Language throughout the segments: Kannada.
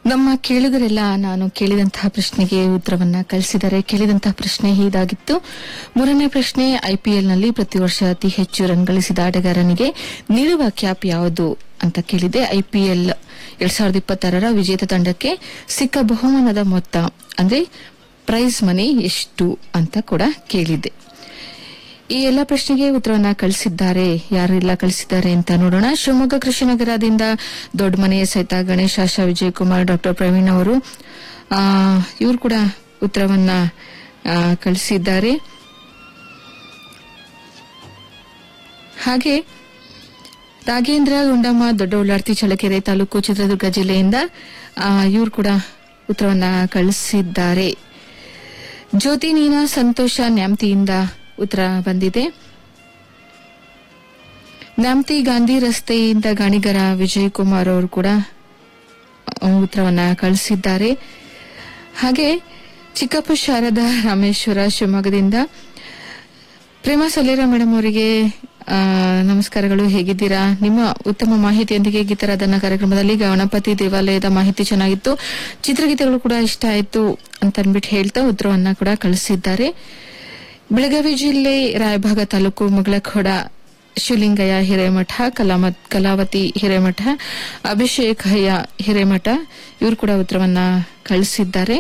ನಮ್ಮ ಕೇಳುಗರೆಲ್ಲ ನಾನು ಕೇಳಿದಂತಹ ಪ್ರಶ್ನೆಗೆ ಉತ್ತರವನ್ನ ಕಳಿಸಿದ್ದಾರೆ ಕೇಳಿದಂತಹ ಪ್ರಶ್ನೆ ಹೀಗಾಗಿತ್ತು ಮೂರನೇ ಪ್ರಶ್ನೆ ಐಪಿಎಲ್ನಲ್ಲಿ ಪ್ರತಿ ವರ್ಷ ಅತಿ ಹೆಚ್ಚು ರನ್ ಗಳಿಸಿದ ಆಟಗಾರನಿಗೆ ನೀಡುವ ಕ್ಯಾಪ್ ಯಾವುದು ಅಂತ ಕೇಳಿದೆ ಐಪಿಎಲ್ ಎರಡ್ ಸಾವಿರದ ಇಪ್ಪತ್ತಾರರ ವಿಜೇತ ತಂಡಕ್ಕೆ ಸಿಕ್ಕ ಬಹುಮಾನದ ಮೊತ್ತ ಅಂದ್ರೆ ಪ್ರೈಸ್ ಮನಿ ಎಷ್ಟು ಅಂತ ಕೂಡ ಕೇಳಿದೆ ಈ ಎಲ್ಲ ಪ್ರಶ್ನೆಗೆ ಉತ್ತರವನ್ನ ಕಳಿಸಿದ್ದಾರೆ ಯಾರೆಲ್ಲ ಕಳಿಸಿದ್ದಾರೆ ಅಂತ ನೋಡೋಣ ಶಿವಮೊಗ್ಗ ಕೃಷಿನಗರದಿಂದ ದೊಡ್ಡ ಮನೆಯ ಸಹಿತ ಗಣೇಶ ಆಶಾ ವಿಜಯಕುಮಾರ್ ಡಾಕ್ಟರ್ ಪ್ರವೀಣ್ ಅವರು ಇವರು ಕೂಡ ಉತ್ತರವನ್ನ ಆ, ಕಳಿಸಿದ್ದಾರೆ ಹಾಗೆ ರಾಗೇಂದ್ರ ಗುಂಡಮ್ಮ ದೊಡ್ಡ ಉಳ್ಳಾರ್ತಿ ಚಳ್ಳಕೆರೆ ತಾಲೂಕು ಚಿತ್ರದುರ್ಗ ಜಿಲ್ಲೆಯಿಂದ ಇವರು ಕೂಡ ಉತ್ತರವನ್ನ ಕಳಿಸಿದ್ದಾರೆ ಜ್ಯೋತಿ ನೀನಾ ಸಂತೋಷ ನ್ಯಾಮ್ತಿಯಿಂದ ಉತ್ತರ ಬಂದಿದೆ ನ್ಯಾಮ್ತಿ ಗಾಂಧಿ ರಸ್ತೆಯಿಂದ ಗಾಣಿಗರ ವಿಜಯ್ ಕುಮಾರ್ ಅವರು ಕೂಡ ಆ, ಉತ್ತರವನ್ನ ಕಳಿಸಿದ್ದಾರೆ ಹಾಗೆ ಚಿಕ್ಕಪ್ಪ ಶಾರದಾ ರಾಮೇಶ್ವರ ಶಿವಮೊಗ್ಗದಿಂದ ಪ್ರೇಮ ಸಲೇರ ಮೇಡಮ್ ಅವರಿಗೆ ಆ, ನಮಸ್ಕಾರಗಳು ಹೇಗಿದ್ದೀರಾ ನಿಮ್ಮ ಉತ್ತಮ ಮಾಹಿತಿಯೊಂದಿಗೆ ಗೀತರಾಧನ ಕಾರ್ಯಕ್ರಮದಲ್ಲಿ ಗಣಪತಿ ದೇವಾಲಯದ ಮಾಹಿತಿ ಚೆನ್ನಾಗಿತ್ತು ಚಿತ್ರಗೀತೆಗಳು ಕೂಡ ಇಷ್ಟ ಆಯ್ತು ಅಂತ ಅನ್ಬಿಟ್ಟು ಹೇಳ್ತಾ ಉತ್ತರವನ್ನ ಕೂಡ ಕಳಿಸಿದ್ದಾರೆ ಬೆಳಗಾವಿ ಜಿಲ್ಲೆ ರಾಯಭಾಗ ತಾಲೂಕು ಮುಗಳಖೋಡ ಶಿವಲಿಂಗಯ್ಯ ಹಿರೇಮಠ ಕಲಾಮತ್ ಕಲಾವತಿ ಹಿರೇಮಠ ಅಭಿಷೇಕ್ ಹಯ್ಯ ಹಿರೇಮಠ ಇವರು ಕೂಡ ಉತ್ತರವನ್ನ ಕಳಿಸಿದ್ದಾರೆ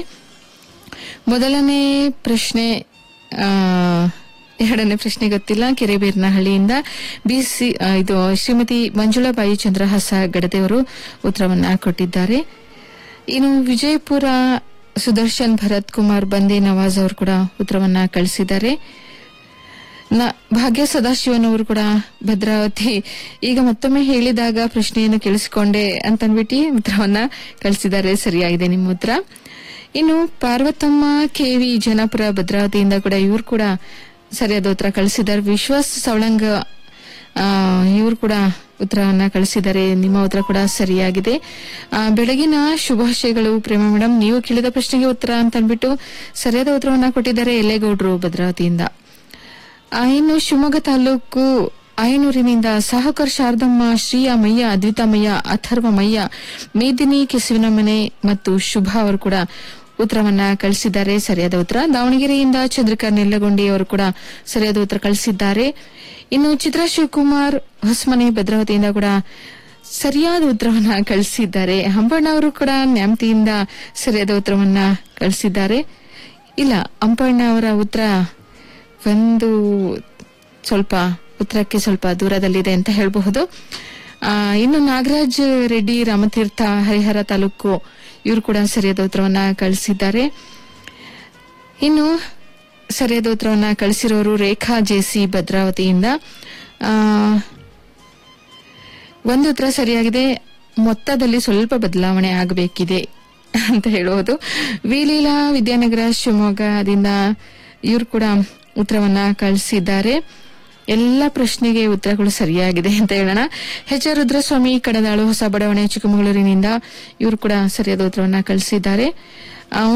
ಮೊದಲನೇ ಪ್ರಶ್ನೆ ಆ, ಎರಡನೇ ಪ್ರಶ್ನೆ ಗೊತ್ತಿಲ್ಲ ಕೆರೆಬೇರ್ನಹಳ್ಳಿಯಿಂದ ಬಿಸಿ ಆ, ಇದು ಶ್ರೀಮತಿ ಮಂಜುಳಾಬಾಯಿ ಚಂದ್ರಹಾಸ ಗಡದೆಯವರು ಉತ್ತರವನ್ನ ಕೊಟ್ಟಿದ್ದಾರೆ ಇನ್ನು ವಿಜಯಪುರ ಸುದರ್ಶನ್ ಭರತ್ ಕುಮಾರ್ ಬಂದೆ ನವಾಜ್ ಅವರು ಕೂಡ ಉತ್ತರವನ್ನ ಕಳಿಸಿದ್ದಾರೆ ನ- ಭಾಗ್ಯ ಸದಾಶಿವನ್ ಅವರು ಕೂಡ ಭದ್ರಾವತಿ ಈಗ ಮತ್ತೊಮ್ಮೆ ಹೇಳಿದಾಗ ಪ್ರಶ್ನೆಯನ್ನು ಕೇಳಿಸಿಕೊಂಡೆ ಅಂತ ಅನ್ಬಿಟ್ಟು ಉತ್ತರವನ್ನ ಕಳಿಸಿದ್ದಾರೆ ಸರಿಯಾಗಿದೆ ನಿಮ್ಮ ಉತ್ತರ ಇನ್ನು ಪಾರ್ವತಮ್ಮ ಕೆವಿ ಜನಾಪುರ ಭದ್ರಾವತಿಯಿಂದ ಕೂಡ ಇವರು ಕೂಡ ಸರಿಯಾದ ಉತ್ತರ ಕಳಿಸಿದ್ದಾರೆ ವಿಶ್ವಾಸ್ ಸವಳಂಗ ಇವರು ಕೂಡ ಉತ್ತರವನ್ನ ಕಳಿಸಿದ್ದಾರೆ ನಿಮ್ಮ ಉತ್ತರ ಕೂಡ ಸರಿಯಾಗಿದೆ ಆ, ಬೆಳಗಿನ ಶುಭಾಶಯಗಳು ಪ್ರೇಮ ಮೇಡಮ್ ನೀವು ಕೇಳಿದ ಪ್ರಶ್ನೆಗೆ ಉತ್ತರ ಅಂತ ಅಂದ್ಬಿಟ್ಟು ಸರಿಯಾದ ಉತ್ತರವನ್ನ ಕೊಟ್ಟಿದ್ದಾರೆ ಎಲ್ಲೇಗೌಡರು ಭದ್ರಾವತಿಯಿಂದ ಆ, ಇನ್ನು ಶಿವಮೊಗ್ಗ ತಾಲೂಕು ಆಯನೂರಿನಿಂದ ಸಾಹುಕರ್ ಶಾರದಮ್ಮ ಶ್ರೀಯಮಯ್ಯ ಅದ್ವಿತಾಮಯ್ಯ ಅಥರ್ವಮಯ್ಯ ಮೇದಿನಿ ಕೆಸುವಿನ ಮನೆ ಮತ್ತು ಶುಭ ಅವರು ಕೂಡ ಉತ್ತರವನ್ನ ಕಳಿಸಿದ್ದಾರೆ ಸರಿಯಾದ ಉತ್ತರ ದಾವಣಗೆರೆಯಿಂದ ಚಂದ್ರಿಕಾ ನೆಲ್ಲಗೊಂಡಿ ಅವರು ಕೂಡ ಸರಿಯಾದ ಉತ್ತರ ಕಳಿಸಿದ್ದಾರೆ ಇನ್ನು ಚಿತ್ರ ಶಿವಕುಮಾರ್ ಹೊಸಮನೆ ಭದ್ರಾವತಿಯಿಂದ ಕೂಡ ಸರಿಯಾದ ಉತ್ತರವನ್ನ ಕಳಿಸಿದ್ದಾರೆ ಹಂಬಣ್ಣ ಅವರು ಕೂಡ ನ್ಯಾಮತಿಯಿಂದ ಸರಿಯಾದ ಉತ್ತರವನ್ನ ಕಳಿಸಿದ್ದಾರೆ ಇಲ್ಲ ಅಂಪಣ್ಣ ಅವರ ಉತ್ತರ ಒಂದು ಸ್ವಲ್ಪ ಉತ್ತರಕ್ಕೆ ಸ್ವಲ್ಪ ದೂರದಲ್ಲಿದೆ ಅಂತ ಹೇಳಬಹುದು ಆ, ಇನ್ನು ನಾಗರಾಜ್ ರೆಡ್ಡಿ ರಾಮತೀರ್ಥ ಹರಿಹರ ತಾಲೂಕು ಇವರು ಕೂಡ ಸರಿಯಾದ ಉತ್ತರವನ್ನ ಕಳಿಸಿದ್ದಾರೆ ಇನ್ನು ಸರಿಯಾದ ಉತ್ತರವನ್ನ ಕಳಿಸಿರೋರು ರೇಖಾ ಜೆಸಿ ಭದ್ರಾವತಿಯಿಂದ ಆ, ಒಂದು ಉತ್ತರ ಸರಿಯಾಗಿದೆ ಮೊತ್ತದಲ್ಲಿ ಸ್ವಲ್ಪ ಬದಲಾವಣೆ ಆಗಬೇಕಿದೆ ಅಂತ ಹೇಳುವುದು ವಿಲೀಲಾ ವಿದ್ಯಾನಗರ ಶಿವಮೊಗ್ಗದಿಂದ ಇವರು ಕೂಡ ಉತ್ತರವನ್ನ ಕಳಿಸಿದ್ದಾರೆ ಎಲ್ಲ ಪ್ರಶ್ನೆಗೆ ಉತ್ತರಗಳು ಸರಿಯಾಗಿದೆ ಅಂತ ಹೇಳೋಣ ಎಚ್ ಆರ್ ರುದ್ರಸ್ವಾಮಿ ಕಡದಾಳು ಹೊಸ ಬಡಾವಣೆ ಚಿಕ್ಕಮಗಳೂರಿನಿಂದ ಇವರು ಕೂಡ ಸರಿಯಾದ ಉತ್ತರವನ್ನ ಕಳಿಸಿದ್ದಾರೆ ಆ,